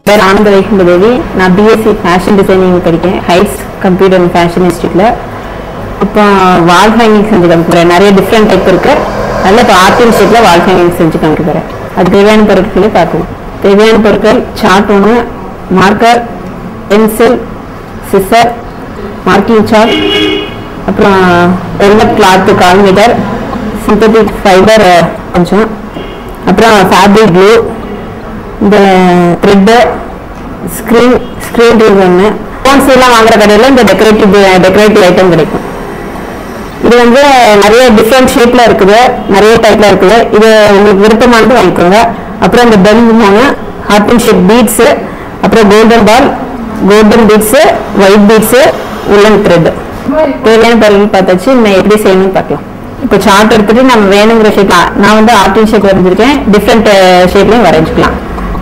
பேர் ஆனந்த வைகுண்டதேவி நான் BSc fashion designing படிக்கேன் ஹைட்ஸ் கம்ப்யூட்டர் அண்ட் ஃபேஷன் இன்ஸ்டியூட்டில் இப்போ வால் ஹேங்கிங் செஞ்சு காமிக்கிறேன் நிறைய டிஃப்ரெண்ட் டைப் இருக்கு அதில் இப்போ ஆர்டின் ஷேப்பில் வால் ஹேங்கிங் செஞ்சு காமிக்கிறேன் அது தேவையான பொருட்களே பார்க்கணும் தேவையான பொருட்கள் சார்ட் ஒன்று marker pencil scissor marking chart அப்புறம் வெள்ளட் கிளாத்து கால் மீட்டர் சிந்தட்டிக் ஃபைபர் கொஞ்சம் அப்புறம் ஃபேப்ரிக் க்ளூ இந்த த்ரெட்டு ஸ்க்ரீன் ஸ்க்ரீன் ரீல் ஒன்று ஃபோன்ஸ் எல்லாம் வாங்குற கடையில் இந்த டெக்கரேட்டிவ் டெக்கரேட்டிவ் ஐட்டம் கிடைக்கும் இது வந்து நிறைய டிஃப்ரெண்ட் ஷேப்ல இருக்குது நிறைய டைப்ல இருக்குது இது உங்களுக்கு விருப்பமானது வாங்கிக்கோங்க அப்புறம் இந்த பெல் மூணு ஹார்டின் ஷேப் பீட்ஸ் அப்புறம் golden ball golden beads white beads woollen thread தேவையான பொருள் பார்த்தாச்சு இன்னும் எப்படி செய்யணும்னு பார்க்கலாம் இப்போ சார்ட் எடுத்துட்டு நம்ம வேணுங்கிற ஷேப் நான் வந்து ஆர்டின் ஷேப் வரைஞ்சிருக்கேன் டிஃப்ரெண்ட் ஷேப்லையும் வரைஞ்சிக்கலாம்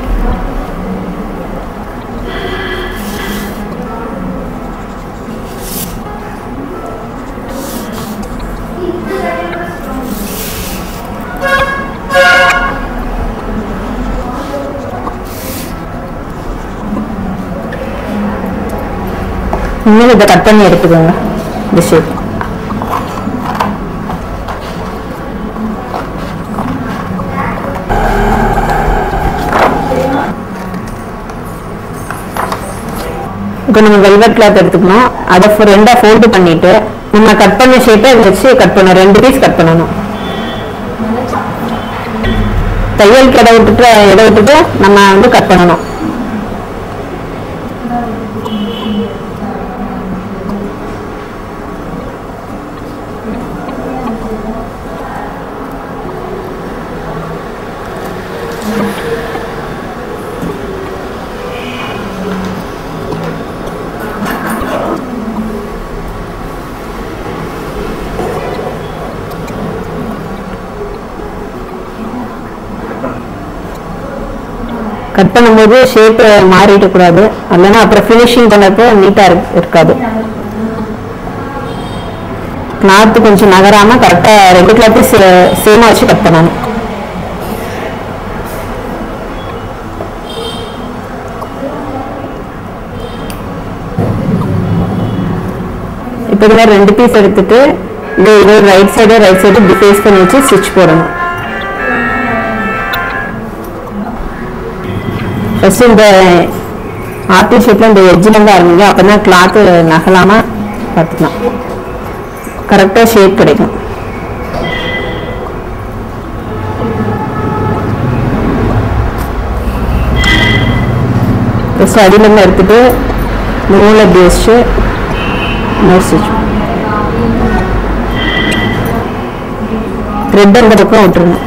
இனிமேல் இதை கட் பண்ணி எடுத்துக்கோங்க இந்த ஷேப் இப்போ நம்ம வெல்வெட் கிளாத் எடுத்துக்கணும் அதை ஃபோ- ரெண்டா ஃபோல்டு பண்ணிட்டு நம்ம கட் பண்ண ஷேப்பை வச்சு கட் பண்ணணும் ரெண்டு பீஸ் கட் பண்ணணும் தையல் கடை விட்டுட்டு இதை விட்டுட்டு நம்ம வந்து கட் பண்ணணும் கட் பண்ணும்போது ஷேப் மாறிட கூடாது இல்லைன்னா அப்புறம் ஃபினிஷிங் பண்ணப்போ நீட்டா இருக்காது கிளாத் கொஞ்சம் நகராம கரெக்டா ரெண்டு கிளாத்தையும் சேமா வச்சு கட் பண்ணணும் இப்போ இதுல ரெண்டு பீஸ் எடுத்துட்டு இது இது ரைட் சைடு ரைட் சைடு இப்படி ஃபேஸ் பண்ணி வச்சு ஸ்டிச் போடணும் ஃபர்ஸ்ட் இந்த ஆர்டி ஷேப்ல இந்த எட்ஜில் இருந்து ஆரம்பிங்க அப்பதான் கிளாத் நகலாம பார்த்துக்கலாம் கரெக்டா ஷேப் கிடைக்கும் ஃபர்ஸ்ட் அடியில இருந்து எடுத்துட்டு நூலை இப்படி வச்சு நோட் ஸ்டிச் த்ரெட் அந்த பக்கம் விட்டுருணும்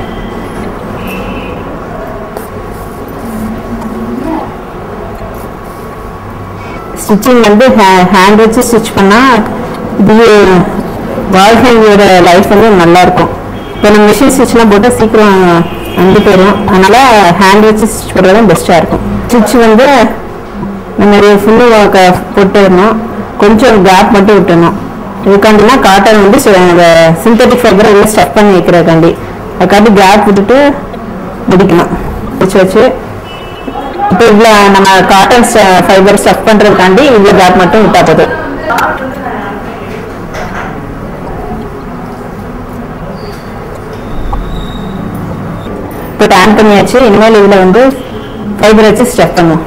ஸ்டிச்சிங் வந்து ஹேண்ட் வச்சு ஸ்டிச் பண்ணால் இது வால் ஹேங்கோட லைஃப் வந்து நல்லா இருக்கும் இப்போ நம்ம மிஷின் ஸ்டிச்லாம் போட்டால் சீக்கிரம் வந்து போயிடும் அதனால ஹேண்ட் வச்சு ஸ்டிச் பண்ணுறது தான் பெஸ்ட்டாக இருக்கும் ஸ்டிச் வந்து நம்ம ஃபுல்லு போட்டுடணும் கொஞ்சம் கேப் மட்டும் விட்டுணும் இதுக்காண்டினா காட்டன் வந்து சிந்தட்டிக் ஃபைபர் எல்லாம் ஸ்டஃப் பண்ணி வைக்கிறதுக்காண்டி அதுக்காண்டி கேப் விட்டுட்டு முடிக்கணும் வச்சு வச்சு இப்போ இவ்வளோ நம்ம காட்டன் ஃபைபர் ஸ்டஃப் பண்ணுறதுக்காண்டி இவ்வளோ கேப் மட்டும் விட்டா போதும் இப்போ டேன் பண்ணியாச்சு இனிமேல் இதில் வந்து ஃபைபர் வச்சு ஸ்டஃப் பண்ணுவோம்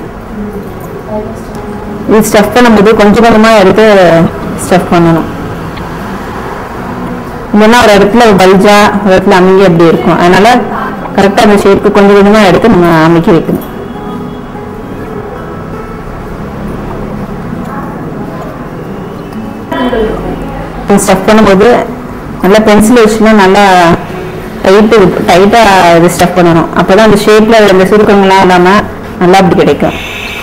இது ஸ்டஃப் பண்ணும்போது கொஞ்சம் கொஞ்சமாக எடுத்து ஸ்டஃப் பண்ணணும் இல்லைன்னா ஒரு இடத்துல பல்ஜா ஒரு இடத்துல அமைங்கி அப்படி இருக்கும் அதனால கரெக்டாக அந்த ஷேப்பு கொஞ்சம் கொஞ்சமாக எடுத்து நம்ம அமைக்கி வைக்கணும் ஸ்டஃப் பண்ணும்போது நல்லா பென்சில் வச்சுன்னா நல்லா டைட்டு டைட்டாக இது ஸ்டஃப் பண்ணணும் அப்போ தான் அந்த ஷேப்பில் அந்த சுருக்கங்கள்லாம் இல்லாமல் நல்லா அப்படி கிடைக்கும்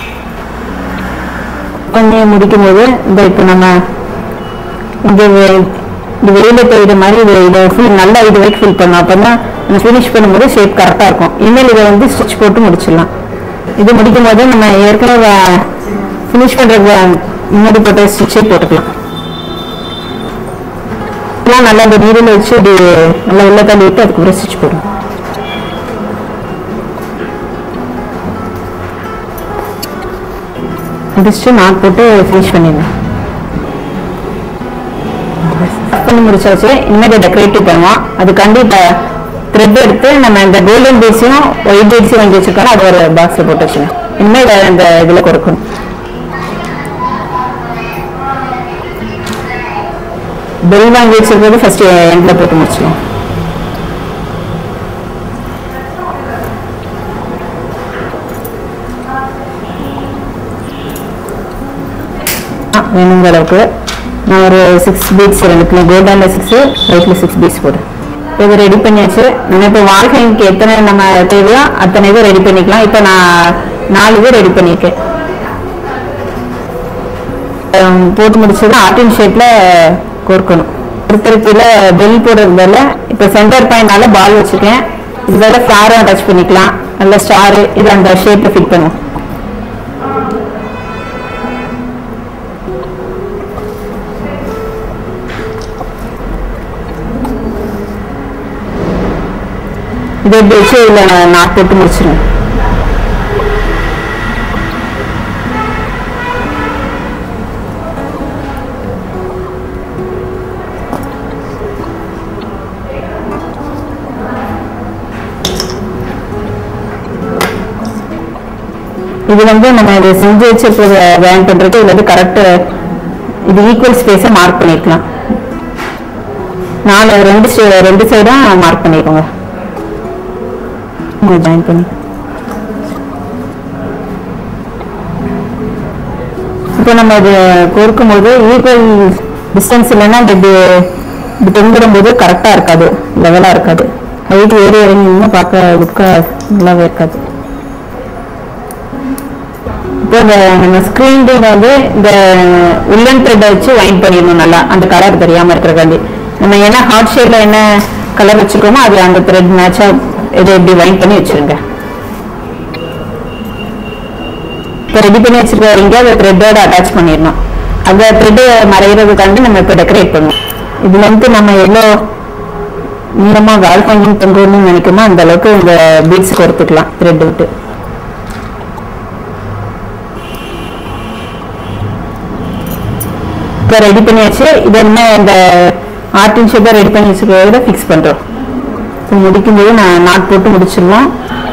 பண்ணி முடிக்கும் போது இந்த இப்போ நம்ம இந்த வெ- இந்த வெளியில தெரியுற மாதிரி இது இதை ஃபுல் நல்லா இது வரைக்கும் ஃபில் பண்ணணும் அப்போ தான் நம்ம ஃபினிஷ் பண்ணும்போது ஷேப் கரெக்டாக இருக்கும் இனிமேல் இதை வந்து ஸ்டிச் போட்டு முடிச்சிடலாம் இது முடிக்கும் போது நம்ம ஏற்கனவே ஃபினிஷ் பண்ணுறதுக்கு முன்னாடி போட்ட ஸ்டிச்சே போட்டுக்கலாம் இதெல்லாம் நல்லா இந்த நீரில் வச்சு இப்படி நல்லா உள்ள தள்ளி விட்டு அதுக்கப்புறம் ஸ்டிச் போடும் முடிச்சுட்டு நாட் போட்டு ஃபினிஷ் பண்ணிடுங்க பண்ணி முடிச்சாச்சு இனிமேல் டெக்கரேட்டிவ் பண்ணுவோம் அதுக்காண்டி இப்போ த்ரெட் எடுத்து நம்ம இந்த கோல்டன் பீட்ஸையும் ஒயிட் பீட்ஸையும் வாங்கி வச்சிருக்கோம் அது ஒரு பாக்ஸில் போட்டு வச்சுங்க இனிமேல் இதை இந்த இதில் கொடுக்கணும் பெல் வாங்கி வச்சிருக்கிறது ஃபர்ஸ்ட் எண்டில் போட்டு முடிச்சிடும் வேணுங்கிற அளவுக்கு நான் ஒரு சிக்ஸ் பீட்ஸ் ரெண்டுக்குள்ள கோல்டானில் சிக்ஸு ஒயிட்டில் சிக்ஸ் பீட்ஸ் போடுறேன் இது ரெடி பண்ணியாச்சு நம்ம இப்போ வாழ்க்கைக்கு எத்தனை நம்ம தேவையோ அத்தனை இது ரெடி பண்ணிக்கலாம் இப்போ நான் நாலு இது ரெடி பண்ணியிருக்கேன் ஹம், போட்டு முடிச்சது ஆர்டின் ஷேப்பில் கோர்க்கணும் ஒருத்தருக்குள்ள பெல் போடுறதுல இப்போ சென்டர் பாயிண்ட்னால பால் வச்சுருக்கேன் இதோட ஃப்ளாரும் அட்டாச் பண்ணிக்கலாம் நல்ல ஸ்டாரு இது அந்த ஷேப்பில் ஃபிட் பண்ணுவோம் இதை இப்படி வச்சு இதில் நாட் போட்டு முடிச்சிருங்க இது வந்து நம்ம இதை செஞ்சு வச்சிருக்கிறது வேன் பண்றதுக்கு இதுல வந்து கரெக்ட் இது ஈக்குவல் ஸ்பேஸை மார்க் பண்ணிக்கலாம் நாலு ரெண்டு side- ரெண்டு சைடும் மார்க் பண்ணிக்கோங்க ஜாயின் பண்ணி இப்போ நம்ம இது கோர்க்கும் போது ஈக்குவல் டிஸ்டன்ஸ் இல்லைன்னா இது இப்படி இப்படி தொங்கிடும் போது கரெக்டாக இருக்காது லெவலாக இருக்காது ஹைட் ஏறி இறங்கி இன்னும் பார்க்க லுக்காக நல்லாவே இருக்காது இப்போ இந்த நம்ம ஸ்க்ரீன் வந்து இந்த உள்ளன் த்ரெட்டை வச்சு வைண்ட் பண்ணிடணும் நல்லா அந்த கலர் தெரியாம இருக்கிறக்காண்டி நம்ம என்ன ஹார்ட் ஷேப்ல என்ன கலர் வச்சுக்கோமோ அது அந்த த்ரெட் மேட்சா இதை இப்படி வைண்ட் பண்ணி வச்சிருங்க இப்போ ரெடி பண்ணி வச்சிருக்க இங்கே அதை த்ரெட்டோட அட்டாச் பண்ணிடணும் அந்த த்ரெட்டு மறைகிறதுக்காண்டி நம்ம இப்போ டெக்கரேட் பண்ணுவோம் இதுல வந்து நம்ம எவ்வளோ நீளமா வால் பண்ணி தொங்கணும்னு நினைக்கிறோமோ அந்த அளவுக்கு இந்த பீட்ஸ் கொடுத்துக்கலாம் த்ரெட் விட்டு இப்போ ரெடி பண்ணியாச்சு இது என்ன இந்த ஆர்டின் ஷேப்பை ரெடி பண்ணி வச்சுக்கிறத ஃபிக்ஸ் பண்ணுறோம் இப்போ முடிக்கும்போது நான் நாட் போட்டு முடிச்சிடலாம்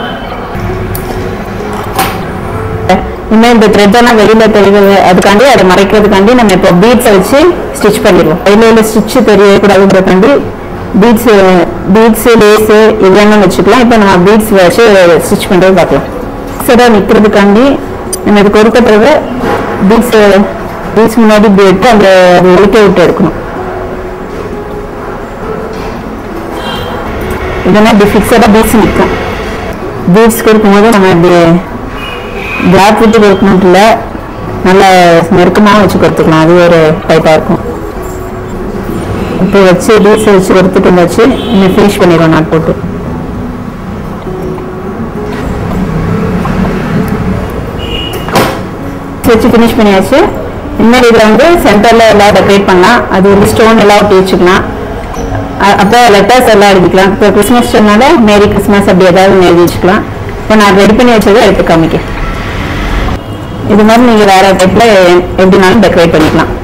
இனிமேல் இந்த த்ரெட் எல்லாம் வெளியில தெரியுது அதுக்காண்டி அதை மறைக்கிறதுக்காண்டி நம்ம இப்போ பீட்ஸை வச்சு ஸ்டிச் பண்ணிடுவோம் வெளியில உள்ள ஸ்டிச் தெரியக்கூடாதுன்றதுக்காண்டி பீட்ஸ் பீட்ஸ் லேஸு இது வேணும் வச்சுக்கலாம் இப்போ நம்ம பீட்ஸ் வச்சு ஸ்டிச் பண்ணுறது பார்க்கலாம் சரி நிற்கிறதுக்காண்டி நம்ம இது கொடுக்கறது பீட்ஸ் பீட்ஸ் முன்னாடி இப்படி எடுத்து அந்த அது ஒழிக்க விட்டு எடுக்கணும் இதெல்லாம் இப்படி ஃபிக்ஸடாக பீட்ஸ் நிற்கும் பீட்ஸ் கொடுக்கும்போது நம்ம இப்படி பிளாக் விட்டு கொடுக்கணும் இல்லை நல்ல நெருக்கமாக வச்சு கொடுத்துக்கலாம் அது ஒரு டைப்பாக இருக்கும் இப்போ வச்சு பீட்ஸ் வச்சு கொடுத்துட்டு வச்சு இன்னும் ஃபினிஷ் பண்ணிடுவோம் நாட் போட்டு வச்சு ஃபினிஷ் பண்ணியாச்சு இன்னொரு இதில் வந்து சென்டரில் எல்லாம் டெக்கரேட் பண்ணலாம் அது வந்து ஸ்டோன் எல்லாம் ஒட்டி வச்சுக்கலாம் அ- அப்போ லெட்டர்ஸ் எல்லாம் எழுதிக்கலாம் இப்போ கிறிஸ்மஸ் சொன்னால மேரி கிறிஸ்மஸ் அப்படி ஏதாவது எழுதி வச்சுக்கலாம் இப்போ நான் ரெடி பண்ணி வச்சதை எடுத்து காமிக்க இது மாதிரி நீங்கள் வேற டைப்பில் எப்படினாலும் டெக்கரேட் பண்ணிக்கலாம்